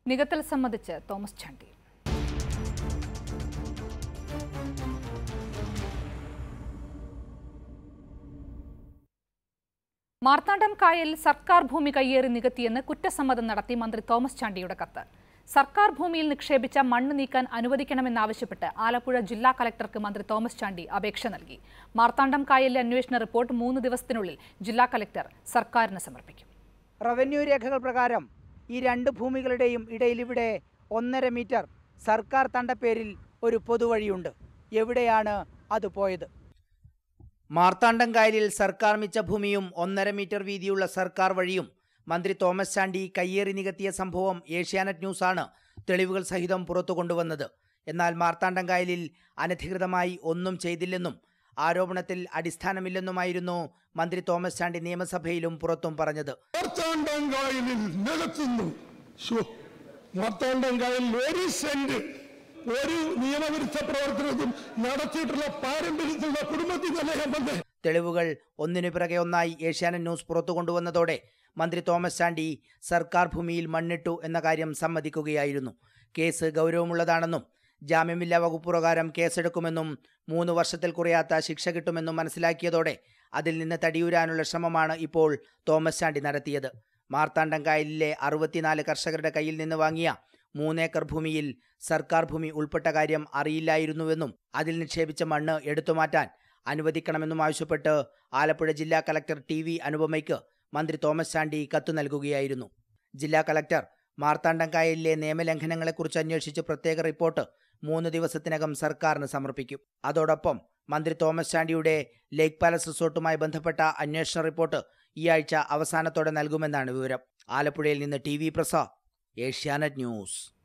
നികത്തൽ സംബന്ധിച്ച് തോമസ് ചാണ്ടി മാർത്താണ്ഡം കായലിൽ സർക്കാർ ഭൂമി കയ്യേറി നികത്തിയെന്ന് കുറ്റസമ്മതം നടത്തി മന്ത്രി തോമസ് ചാണ്ടിയുടെ കത്ത് സർക്കാർ ഭൂമിയിൽ നിക്ഷേപിച്ച മണ്ണ് നീക്കാൻ അനുവദിക്കണമെന്നാവശ്യപ്പെട്ട് ആലപ്പുഴ ജില്ലാ കലക്ടർക്ക് മന്ത്രി തോമസ് ചാണ്ടി അപേക്ഷ നൽകി മാർത്താണ്ഡം കായലിലെ അന്വേഷണ റിപ്പോർട്ട് മൂന്ന് ദിവസത്തിനുള്ളിൽ ജില്ലാ കലക്ടർ സർക്കാരിന് സമർപ്പിക്കും റവന്യൂ രേഖകൾ പ്രകാരം ഈ രണ്ട് ഭൂമികളുടെയും ഇടയിൽ ഇവിടെ ഒന്നര മീറ്റർ സർക്കാർ തണ്ടപ്പേരിൽ ഒരു പൊതുവഴിയുണ്ട് എവിടെയാണ് അത് പോയത് മാർത്താണ്ഡം കായലിൽ സർക്കാർ മിച്ച ഭൂമിയും ഒന്നര മീറ്റർ വീതിയുള്ള സർക്കാർ വഴിയും മന്ത്രി തോമസ് ചാണ്ടി കയ്യേറി നികത്തിയ സംഭവം ഏഷ്യാനെറ്റ് ന്യൂസാണ് തെളിവുകൾ സഹിതം പുറത്തു കൊണ്ടുവന്നത് എന്നാൽ മാർത്താണ്ഡം കായലിൽ അനധികൃതമായി ഒന്നും ചെയ്തില്ലെന്നും ആരോപണത്തിൽ അടിസ്ഥാനമില്ലെന്നുമായിരുന്നു മന്ത്രി തോമസ് ചാണ്ടി നിയമസഭയിലും പുറത്തും പറഞ്ഞത് മാർത്താണ്ഡം കായലിൽ നികത്തുന്നു ശോ, മാർത്താണ്ഡം കായലിൽ ഒരു സെന്റ് ഒരു നിയമവിരുദ്ധ പ്രവർത്തനവും നടത്തിയിട്ടുള്ള പാരമ്പര്യത്തിലുള്ള കുടുംബത്തിൽ തന്നെ ഞാൻ വന്നേ തെളിവുകൾ ഒന്നിനു പിറകെ ഒന്നായി ഏഷ്യാനെറ്റ് ന്യൂസ് പുറത്തു കൊണ്ടുവന്നതോടെ മന്ത്രി തോമസ് ചാണ്ടി സർക്കാർ ഭൂമിയിൽ മണ്ണിട്ടു എന്ന കാര്യം സമ്മതിക്കുകയായിരുന്നു കേസ് ഗൗരവമുള്ളതാണെന്നും ജാമ്യമില്ലാ വകുപ്പ് പ്രകാരം കേസെടുക്കുമെന്നും മൂന്ന് വർഷത്തിൽ കുറയാത്ത ശിക്ഷ കിട്ടുമെന്നും മനസ്സിലാക്കിയതോടെ അതിൽ നിന്ന് തടിയൂരാനുള്ള ശ്രമമാണ് ഇപ്പോൾ തോമസ് ചാണ്ടി നടത്തിയത് മാർത്താണ്ഡം കായലിലെ അറുപത്തിനാല് കർഷകരുടെ കയ്യിൽ നിന്ന് വാങ്ങിയ മൂന്നേക്കർ ഭൂമിയിൽ സർക്കാർ ഭൂമി ഉൾപ്പെട്ട കാര്യം അറിയില്ലായിരുന്നുവെന്നും അതിൽ നിക്ഷേപിച്ച മണ്ണ് എടുത്തുമാറ്റാൻ അനുവദിക്കണമെന്നും ആവശ്യപ്പെട്ട് ആലപ്പുഴ ജില്ലാ കലക്ടർ ടി വി അനുപമയ്ക്ക് മന്ത്രി തോമസ് ചാണ്ടി കത്ത് നൽകുകയായിരുന്നു ജില്ലാ കലക്ടർ മാർത്താണ്ഡം കായലിലെ നിയമലംഘനങ്ങളെക്കുറിച്ച് അന്വേഷിച്ച് പ്രത്യേക റിപ്പോർട്ട് മൂന്ന് ദിവസത്തിനകം സർക്കാരിന് സമർപ്പിക്കും അതോടൊപ്പം മന്ത്രി തോമസ് ചാണ്ടിയുടെ ലേക്ക് പാലസ് റിസോർട്ടുമായി ബന്ധപ്പെട്ട അന്വേഷണ റിപ്പോർട്ട് ഈ ആഴ്ച അവസാനത്തോടെ നൽകുമെന്നാണ് വിവരം ആലപ്പുഴയിൽ നിന്ന് T V Prasad Asianet news